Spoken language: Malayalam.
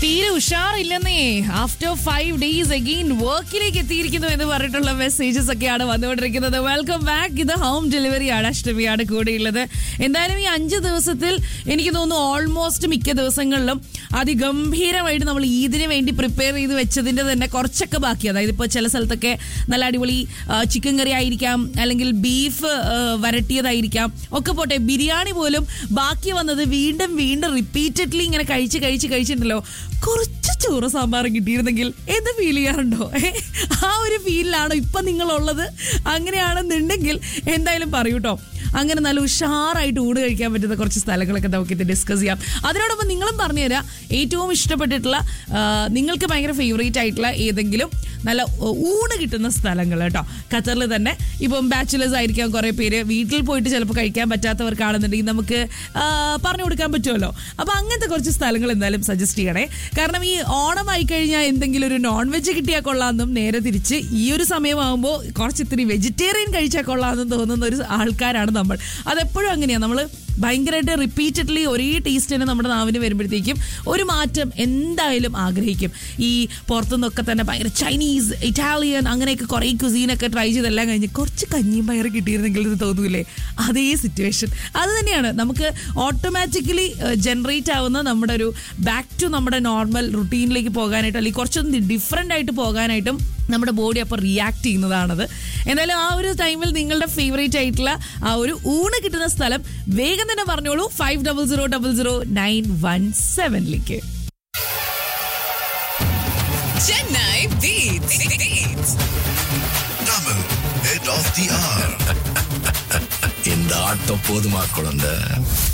തീരെ ഉഷാറില്ലെന്നേ ആഫ്റ്റർ ഫൈവ് ഡേയ്സ് അഗെയിൻ വർക്കിലേക്ക് എത്തിയിരിക്കുന്നു എന്ന് പറഞ്ഞിട്ടുള്ള മെസ്സേജസ് ഒക്കെയാണ് വന്നുകൊണ്ടിരിക്കുന്നത് വെൽക്കം ബാക്ക് ഇത് ഹോം ഡെലിവറി ആണ് അഷ്ടമിയാണ് കൂടെയുള്ളത് എന്തായാലും ഈ അഞ്ച് ദിവസത്തിൽ എനിക്ക് തോന്നുന്നു ഓൾമോസ്റ്റ് മിക്ക ദിവസങ്ങളിലും അതിഗംഭീരമായിട്ട് നമ്മൾ ഈദിന് വേണ്ടി പ്രിപ്പയർ ചെയ്ത് വെച്ചതിന്റെ തന്നെ കുറച്ചൊക്കെ ബാക്കി അതായത് ഇപ്പോൾ ചില സ്ഥലത്തൊക്കെ നല്ല അടിപൊളി ചിക്കൻ കറി ആയിരിക്കാം അല്ലെങ്കിൽ ബീഫ് വരട്ടിയതായിരിക്കാം ഒക്കെ പോട്ടെ ബിരിയാണി പോലും ബാക്കി വന്നത് വീണ്ടും വീണ്ടും റിപ്പീറ്റഡ്ലി ഇങ്ങനെ കഴിച്ച് കഴിച്ച് കഴിച്ചിട്ടുണ്ടല്ലോ കുറച്ച് ചോറ് സാമ്പാർ കിട്ടിയിരുന്നെങ്കിൽ എന്ത് ഫീൽ ചെയ്യാറുണ്ടോ ഏ? ആ ഒരു ഫീലിലാണോ ഇപ്പൊ നിങ്ങളുള്ളത് അങ്ങനെയാണെന്നുണ്ടെങ്കിൽ എന്തായാലും പറയൂട്ടോ അങ്ങനെ നല്ല ഉഷാറായിട്ട് ഊട് കഴിക്കാൻ പറ്റുന്ന കുറച്ച് സ്ഥലങ്ങളൊക്കെ നമുക്ക് ഇത് ഡിസ്കസ് ചെയ്യാം അതിനോടൊപ്പം നിങ്ങളും പറഞ്ഞുതരാം ഏറ്റവും ഇഷ്ടപ്പെട്ടിട്ടുള്ള ആ, നിങ്ങൾക്ക് ഭയങ്കര ഫേവറേറ്റ് ആയിട്ടുള്ള ഏതെങ്കിലും നല്ല ഊ- ഊണ് കിട്ടുന്ന സ്ഥലങ്ങൾ കേട്ടോ ഖത്തറിൽ തന്നെ ഇപ്പം ബാച്ചുലേഴ്സ് ആയിരിക്കാം കുറേ പേര് വീട്ടിൽ പോയിട്ട് ചിലപ്പോൾ കഴിക്കാൻ പറ്റാത്തവർക്കാണെന്നുണ്ടെങ്കിൽ നമുക്ക് ആ, പറഞ്ഞു കൊടുക്കാൻ പറ്റുമല്ലോ അപ്പൊ അങ്ങനത്തെ കുറച്ച് സ്ഥലങ്ങൾ എന്തായാലും സജസ്റ്റ് ചെയ്യണേ കാരണം ഈ ഓണം ആയി കഴിഞ്ഞാൽ എന്തെങ്കിലും ഒരു നോൺ വെജ് കിട്ടിയാൽ കൊള്ളാമെന്നും നേരെ തിരിച്ച് ഈ ഒരു സമയമാകുമ്പോൾ കുറച്ച് ഇത്തിരി വെജിറ്റേറിയൻ കഴിച്ചാൽ കൊള്ളാമെന്നും തോന്നുന്ന ഒരു ആൾക്കാരാണ് നമ്മൾ അതെപ്പോഴും അങ്ങനെയാണ് നമ്മൾ ഭയങ്കരമായിട്ട് റിപ്പീറ്റഡ്ലി ഒരേ ടേസ്റ്റ് തന്നെ നമ്മുടെ നാവിന് വരുമ്പോഴത്തേക്കും ഒരു മാറ്റം എന്തായാലും ആഗ്രഹിക്കും ഈ പുറത്തുനിന്നൊക്കെ തന്നെ ഭയങ്കര ചൈനീസ് ഇറ്റാലിയൻ അങ്ങനെയൊക്കെ കുറേ കുസീനൊക്കെ ട്രൈ ചെയ്തെല്ലാം കഴിഞ്ഞ് കുറച്ച് കഞ്ഞിയും പയറ് കിട്ടിയിരുന്നെങ്കിൽ ഇത് തോന്നൂലേ അതേ സിറ്റുവേഷൻ അത് തന്നെയാണ് നമുക്ക് ഓട്ടോമാറ്റിക്കലി ജനറേറ്റ് ആവുന്ന നമ്മുടെ ഒരു ബാക്ക് ടു നമ്മുടെ നോർമൽ റുട്ടീനിലേക്ക് പോകാനായിട്ട് അല്ലെങ്കിൽ കുറച്ചൊന്ന് ഡിഫറെൻ്റ് ആയിട്ട് പോകാനായിട്ടും നമ്മുടെ ബോഡി അപ്പോൾ റിയാക്ട് ചെയ്യുന്നതാണത് എന്തായാലും ആ ഒരു ടൈമിൽ നിങ്ങളുടെ ഫേവറേറ്റ് ആയിട്ടുള്ള ആ ഒരു ഊണ് കിട്ടുന്ന സ്ഥലം വേഗം തന്നെ പറഞ്ഞോളൂ five double zero double zero nine one സെവനിലേക്ക് Chennai Beats. Beats. Double head of the hour. இந்த ஆட்டம் போதுமா குழந்தை